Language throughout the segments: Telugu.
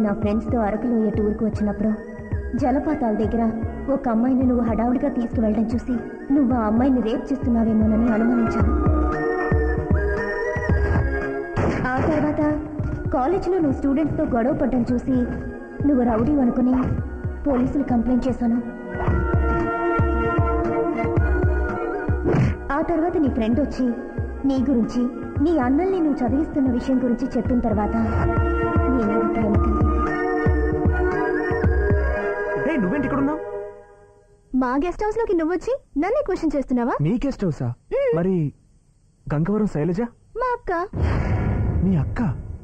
నా ఫ్రెండ్స్తో అరకులోయ టూర్కు వచ్చినప్పుడు జలపాతాల దగ్గర ఒక అమ్మాయిని నువ్వు హడావుడిగా తీసుకువెళ్ళడం చూసి నువ్వు ఆ అమ్మాయిని రేప్ చేస్తున్నావేమోనని అనుమానించాను ఆ తర్వాత కాలేజీలో నువ్వు స్టూడెంట్స్తో గొడవ పడ్డం చూసి నువ్వు రౌడీ అనుకుని పోలీసులు కంప్లైంట్ చేశాను ఆ తర్వాత నీ ఫ్రెండ్ వచ్చి నీ గురించి నీ అన్నల్ని నువ్వు చదివిస్తున్న విషయం గురించి చెప్పిన తర్వాత నీ మీద ప్రేమ కలిగింది ఏ నువ్వేంటి ఇక్కడ ఉన్నావు మా గెస్ట్ హౌస్ లోకి నువ్వొచ్చి నన్నే క్వశ్చన్ చేస్తున్నావా నీ గెస్ట్ హౌసా మరి గంగవరం శైలజ మా అక్క మీ అక్క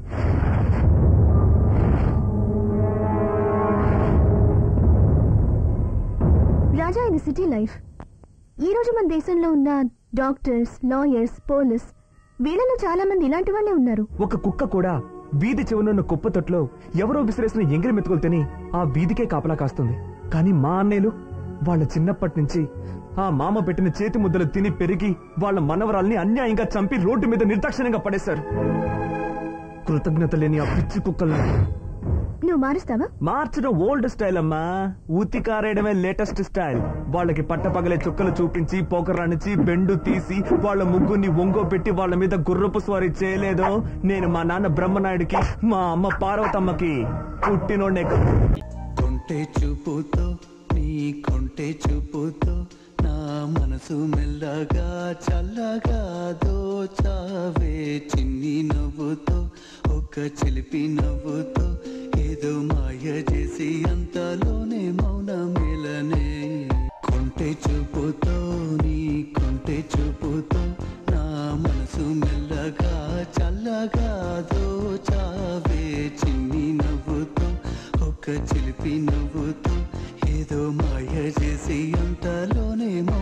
రాజా ఇది సిటీ లైఫ్ ఈ రోజు మన దేశంలో ఉన్న డాక్టర్స్ లాయర్స్ పోలీస్ వీళ్ళలో చాలా మంది ఇలాంటి వాళ్ళే ఉన్నారు ఒక కుక్క కూడా వీధి చివరనున్న కుప్ప తొట్లో ఎవరో విసిరేసిన ఎంగిలి మెతుకులు తిని ఆ వీధికే కాపలా కాస్తుంది కానీ మా అన్నయ్యలు వాళ్ళ చిన్నప్పటి నుంచి ఆ మామ పెట్టిన చేతి ముద్దలు తిని పెరిగి వాళ్ళ మనవరాల్ని అన్యాయంగా చంపి రోడ్డు మీద నిర్దాక్షిణ్యంగా పడేశారు కృతజ్ఞత లేని ఆ పిచ్చి కుక్కల్ని నువ్వు మారుస్తావా మార్చడం ఓల్డ్ స్టైల్ అమ్మా ఊతి కారేయడమే లేటెస్ట్ స్టైల్ వాళ్ళకి పట్టపగలే చుక్కలు చూపించి పోకరానిచ్చి బెండు తీసి వాళ్ళ ముగ్గురిని ఒంగో పెట్టి వాళ్ళ మీద గుర్రపు స్వారీ చేయలేదో నేను మా నాన్న బ్రహ్మనాయుడికి మా అమ్మ పార్వతమ్మకి పుట్టినోడే కొంటె చూపుతో నీ కొంటె చూపుతో నా మనసు మెల్లగా చల్లగా దోచావే చిన్ని నవ్వుతో ఒక చిలిపి నవ్వుతో ఏదో మాయ చేసి అంతలోనే మౌన మేలనే కొంటె చూపుతో నీ కొంటె చూపుతో నా మనసు మెల్లగా చల్లగా దోచావే చిన్ని నవ్వుతో ఒక చిలిపి నవ్వుతో ఏదో మాయ చేసి అంతలోనే మౌన